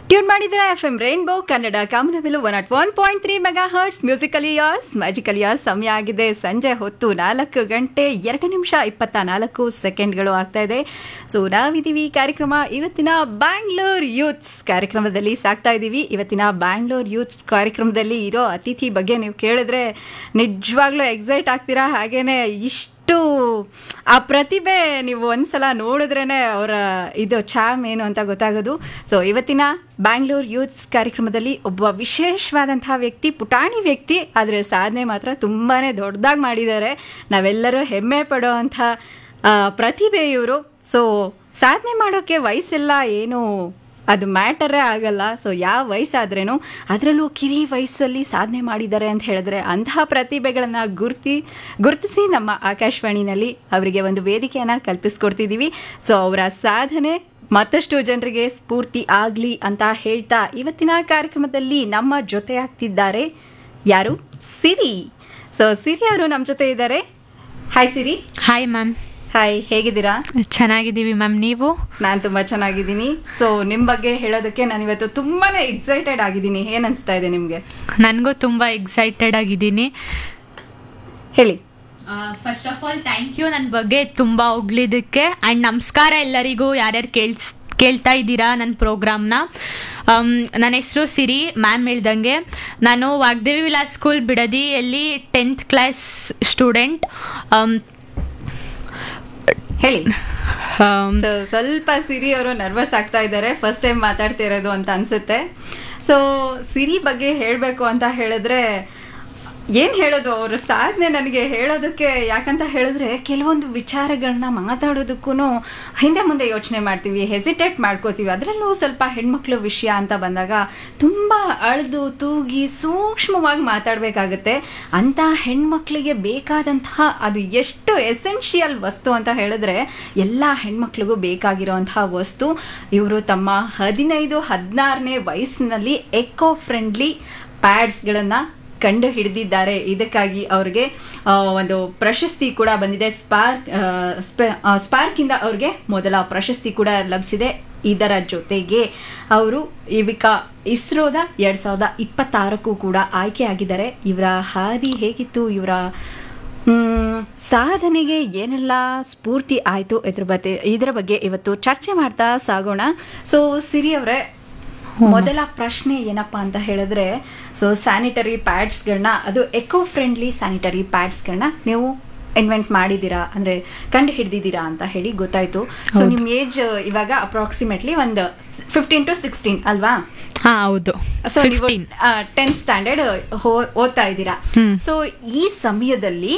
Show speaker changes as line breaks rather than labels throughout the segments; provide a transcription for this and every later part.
Tune ಮಾಡಿದ್ರೆ F M rainbow Kannada ಕಾಮನಬಿಲು one nought one point three mega hertz musical years magical years ಸಮಯ ಆಗಿದೆ ಸಂಜೆ ಹೊತ್ತು ನಾಲ್ಕು ಗಂಟೆ ಎರಡು ನಿಮಿಷ ಇಪ್ಪತ್ತ ನಾಲ್ಕು ಸೆಕೆಂಡ್ಗಳು ಆಗ್ತಾ ಇದೆ ಸೊ ನಾವಿದ್ದೀವಿ ಕಾರ್ಯಕ್ರಮ ಇವತ್ತಿನ ಬ್ಯಾಂಗ್ಳೂರ್ ಯೂತ್ಸ್ ಕಾರ್ಯಕ್ರಮದಲ್ಲಿ ಸಾಕ್ತಾ ಇದ್ದೀವಿ ಇವತ್ತಿನ ಬ್ಯಾಂಗ್ಳೂರ್ ಯೂತ್ಸ್ ಕಾರ್ಯಕ್ರಮದಲ್ಲಿ ಇರೋ ಅತಿಥಿ ಬಗ್ಗೆ ನೀವು ಕೇಳಿದ್ರೆ ನಿಜವಾಗ್ಲೂ ಎಕ್ಸೈಟ್ ಆಗ್ತೀರಾ ಹಾಗೇನೆ ಇಷ್ಟು ಆ ಪ್ರತಿಭೆ ನೀವು ಒಂದ್ಸಲ ನೋಡಿದ್ರೇನೆ ಅವರ ಇದು ಚಾಮ್ ಏನು ಅಂತ ಗೊತ್ತಾಗೋದು ಸೊ ಇವತ್ತಿನ ಬ್ಯಾಂಗ್ಳೂರ್ ಯೂತ್ಸ್ ಕಾರ್ಯಕ್ರಮದಲ್ಲಿ ಒಬ್ಬ ವಿಶೇಷವಾದಂತಹ ವ್ಯಕ್ತಿ ಪುಟಾಣಿ ವ್ಯಕ್ತಿ ಆದರೆ ಸಾಧನೆ ಮಾತ್ರ ತುಂಬಾ ದೊಡ್ಡದಾಗಿ ಮಾಡಿದ್ದಾರೆ ನಾವೆಲ್ಲರೂ ಹೆಮ್ಮೆ ಪಡೋವಂಥ ಆ, ಪ್ರತಿಭೆ ಇವರು ಸೊ ಸಾಧನೆ ಮಾಡೋಕ್ಕೆ ವಯಸ್ಸೆಲ್ಲ ಏನು ಅದು ಮ್ಯಾಟರೇ ಆಗಲ್ಲ ಸೊ ಯಾವ ವಯಸ್ಸಾದ್ರೇನು ಅದರಲ್ಲೂ ಕಿರಿ ವಯಸ್ಸಲ್ಲಿ ಸಾಧನೆ ಮಾಡಿದ್ದಾರೆ ಅಂತ ಹೇಳಿದ್ರೆ ಅಂತಹ ಪ್ರತಿಭೆಗಳನ್ನು ಗುರ್ತಿ ಗುರುತಿಸಿ ನಮ್ಮ ಆಕಾಶವಾಣಿನಲ್ಲಿ ಅವರಿಗೆ ಒಂದು ವೇದಿಕೆಯನ್ನು ಕಲ್ಪಿಸ್ಕೊಡ್ತಿದ್ದೀವಿ ಸೊ ಅವರ ಸಾಧನೆ ಮತ್ತಷ್ಟು ಜನರಿಗೆ ಸ್ಫೂರ್ತಿ ಆಗಲಿ ಅಂತ ಹೇಳ್ತಾ ಇವತ್ತಿನ ಕಾರ್ಯಕ್ರಮದಲ್ಲಿ ನಮ್ಮ ಜೊತೆ ಆಗ್ತಿದ್ದಾರೆ ಯಾರು ಸಿರಿ ಸೊ ಸಿರಿ ಅವರು ನಮ್ಮ ಜೊತೆ ಇದ್ದಾರೆ hi Siri
hi ma'am
hi ಹೇಗಿದ್ದೀರಾ
ಚೆನ್ನಾಗಿದ್ದೀವಿ ಮ್ಯಾಮ್ ನೀವು
ನಾನು ತುಂಬಾ ಚೆನ್ನಾಗಿದ್ದೀನಿ ಸೊ ನಿಮ್ ಬಗ್ಗೆ ಹೇಳೋದಕ್ಕೆ ನಾನು ಇವತ್ತು ತುಂಬಾನೇ ಎಕ್ಸೈಟೆಡ್ ಆಗಿದ್ದೀನಿ ಏನ್ ಅನ್ಸ್ತಾ ಇದೆ ನಿಮ್ಗೆ
ನನಗೂ ತುಂಬ ಎಕ್ಸೈಟೆಡ್ ಆಗಿದ್ದೀನಿ
ಹೇಳಿ
first of all thank you ನನ್ನ ಬಗ್ಗೆ ತುಂಬ ಹೊಗಳಿದ್ದಕ್ಕೆ ಆ್ಯಂಡ್ ನಮಸ್ಕಾರ ಎಲ್ಲರಿಗೂ ಯಾರ್ಯಾರು ಕೇಳ್ಸ್ ಕೇಳ್ತಾ ಇದ್ದೀರಾ ನನ್ನ ಪ್ರೋಗ್ರಾಮ್ನ ನನ್ನ ಹೆಸರು ಸಿರಿ ಮ್ಯಾಮ್ ಹೇಳ್ದಂಗೆ ನಾನು ವಾಗ್ದೇವಿ ವಿಲಾಸ್ ಸ್ಕೂಲ್ ಬಿಡದಿಯಲ್ಲಿ ಟೆಂತ್ ಕ್ಲಾಸ್ ಸ್ಟೂಡೆಂಟ್
ಹೇಳಿ ಸೊ ಸ್ವಲ್ಪ ಸಿರಿ ಅವರು ನರ್ವಸ್ ಆಗ್ತಾ ಇದ್ದಾರೆ ಫಸ್ಟ್ ಟೈಮ್ ಮಾತಾಡ್ತಿರೋದು ಅಂತ ಅನ್ಸುತ್ತೆ ಸೊ ಸಿರಿ ಬಗ್ಗೆ ಹೇಳಬೇಕು ಅಂತ ಹೇಳಿದ್ರೆ ಏನ್ ಹೇಳೋದು ಅವ್ರ ಸಾಧನೆ ನನಗೆ ಹೇಳೋದಕ್ಕೆ ಯಾಕಂತ ಹೇಳಿದ್ರೆ ಕೆಲವೊಂದು ವಿಚಾರಗಳನ್ನ ಮಾತಾಡೋದಕ್ಕೂ ಹಿಂದೆ ಮುಂದೆ ಯೋಚನೆ ಮಾಡ್ತೀವಿ ಹೆಸಿಟೇಟ್ ಮಾಡ್ಕೋತೀವಿ ಅದರಲ್ಲೂ ಸ್ವಲ್ಪ ಹೆಣ್ಮಕ್ಳು ವಿಷಯ ಅಂತ ಬಂದಾಗ ತುಂಬ ಅಳ್ದು ತೂಗಿ ಸೂಕ್ಷ್ಮವಾಗಿ ಮಾತಾಡಬೇಕಾಗುತ್ತೆ ಅಂತ ಹೆಣ್ಮಕ್ಳಿಗೆ ಬೇಕಾದಂತಹ ಅದು ಎಷ್ಟು ಎಸೆನ್ಷಿಯಲ್ ವಸ್ತು ಅಂತ ಹೇಳಿದ್ರೆ ಎಲ್ಲ ಹೆಣ್ಮಕ್ಳಿಗೂ ಬೇಕಾಗಿರೋಂತಹ ವಸ್ತು ಇವರು ತಮ್ಮ ಹದಿನೈದು ಹದಿನಾರನೇ ವಯಸ್ಸಿನಲ್ಲಿ ಎಕೋ ಫ್ರೆಂಡ್ಲಿ ಪ್ಯಾಡ್ಸ್ಗಳನ್ನು ಕಂಡು ಹಿಡಿದಿದ್ದಾರೆ ಇದಕ್ಕಾಗಿ ಅವ್ರಿಗೆ ಆ, ಒಂದು ಪ್ರಶಸ್ತಿ ಕೂಡ ಬಂದಿದೆ ಸ್ಪಾರ್ಕ್ ಆ, ಸ್ಪ- ಆ, ಸ್ಪಾರ್ಕಿಂದ ಅವ್ರಿಗೆ ಮೊದಲ ಪ್ರಶಸ್ತಿ ಕೂಡ ಲಭಿಸಿದೆ ಇದರ ಜೊತೆಗೆ ಅವರು ಇವಿಕ ಇಸ್ರೋದ ಎರಡ್ ಸಾವಿರದ ಇಪ್ಪತ್ತಾರಕ್ಕೂ ಕೂಡ ಆಯ್ಕೆ ಆಗಿದ್ದಾರೆ ಇವರ ಹಾದಿ ಹೇಗಿತ್ತು ಇವರ ಮ್, ಸಾಧನೆಗೆ ಏನೆಲ್ಲ ಸ್ಫೂರ್ತಿ ಆಯಿತು ಇದ್ರ ಬಗ್ಗೆ ಇದರ ಬಗ್ಗೆ ಇವತ್ತು ಚರ್ಚೆ ಮಾಡ್ತಾ ಸಾಗೋಣ ಸೊ ಸಿರಿ ಅವರೇ ಮೊದಲ ಪ್ರಶ್ನೆ ಏನಪ್ಪಾ ಅಂತ ಹೇಳಿದ್ರೆ ಸೊ ಸ್ಯಾನಿಟರಿ ಪ್ಯಾಡ್ಸ್ಗಳನ್ನ ಅದು ಎಕೋ ಫ್ರೆಂಡ್ಲಿ ಸ್ಯಾನಿಟರಿ ಪ್ಯಾಡ್ಸ್ಗಳನ್ನ ನೀವು ಇನ್ವೆಂಟ್ ಮಾಡಿದ್ದೀರಾ ಅಂದ್ರೆ ಕಂಡು ಹಿಡ್ದಿದ್ದೀರಾ ಅಂತ ಹೇಳಿ ಗೊತ್ತಾಯ್ತು ಸೊ
ಹೌದು.
ನಿಮ್ ಏಜ್ ಇವಾಗ ಅಪ್ರಾಕ್ಸಿಮೇಟ್ಲಿ ಒಂದು ಫಿಫ್ಟೀನ್ ಟು ಸಿಕ್ಸ್ಟೀನ್ ಅಲ್ವಾ
ಹಾಂ ಹೌದು
ಸೊ ನೀವು
ಫಿಫ್ಟೀನ್
ಟೆಂತ್ ಸ್ಟ್ಯಾಂಡರ್ಡ್ ಓದ್ತಾ ಇದ್ದೀರಾ
ಹ್ಮ್.
ಸೊ ಈ ಸಮಯದಲ್ಲಿ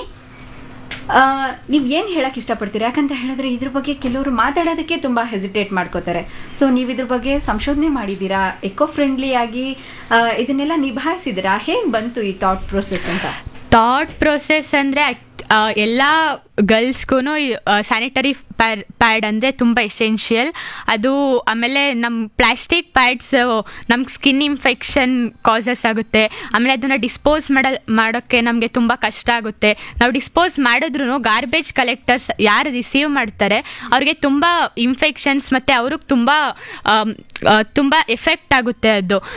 ಆ, ನೀವ್ ಏನ್ ಹೇಳಕ್ ಇಷ್ಟಪಡ್ತೀರಾ ಯಾಕಂತ ಹೇಳಿದ್ರೆ ಇದ್ರ ಬಗ್ಗೆ ಕೆಲವರು ಮಾತಾಡೋದಕ್ಕೆ ತುಂಬಾ ಹೆಸಿಟೇಟ್ ಮಾಡ್ಕೋತಾರೆ ಸೊ ನೀವು ಇದ್ರ ಬಗ್ಗೆ ಸಂಶೋಧನೆ ಮಾಡಿದ್ದೀರಾ ಎಕೋ ಫ್ರೆಂಡ್ಲಿ ಆಗಿ ಆ, ಇದನ್ನೆಲ್ಲ ನಿಭಾಯಿಸಿದಿರಾ ಹೇಗ್ ಬಂತು ಈ ಥಾಟ್ ಪ್ರೊಸೆಸ್ ಅಂತ
ಥಾಟ್ ಪ್ರೊಸೆಸ್ ಅಂದರೆ ಎಲ್ಲ ಗರ್ಲ್ಸ್ಗೂ ಸ್ಯಾನಿಟರಿ ಪ್ಯಾಡ್ ಪ್ಯಾಡ್ ಅಂದರೆ ತುಂಬ ಎಸೆನ್ಷಿಯಲ್ ಅದು ಆಮೇಲೆ ನಮ್ಮ ಪ್ಲಾಸ್ಟಿಕ್ ಪ್ಯಾಡ್ಸ್ ನಮ್ಗೆ ಸ್ಕಿನ್ ಇನ್ಫೆಕ್ಷನ್ ಕಾಸಸ್ ಆಗುತ್ತೆ ಆಮೇಲೆ ಅದನ್ನು ಡಿಸ್ಪೋಸ್ ಮಾಡ ಮಾಡೋಕ್ಕೆ ನಮಗೆ ತುಂಬ ಕಷ್ಟ ಆಗುತ್ತೆ ನಾವು ಡಿಸ್ಪೋಸ್ ಮಾಡಿದ್ರು ಗಾರ್ಬೇಜ್ ಕಲೆಕ್ಟರ್ಸ್ ಯಾರು ರಿಸೀವ್ ಮಾಡ್ತಾರೆ ಅವ್ರಿಗೆ ತುಂಬ ಇನ್ಫೆಕ್ಷನ್ಸ್ ಮತ್ತು ಅವ್ರಿಗೆ ತುಂಬ ಆಮ್, ಆ, ತುಂಬ ಎಫೆಕ್ಟ್ ಆಗುತ್ತೆ ಅದು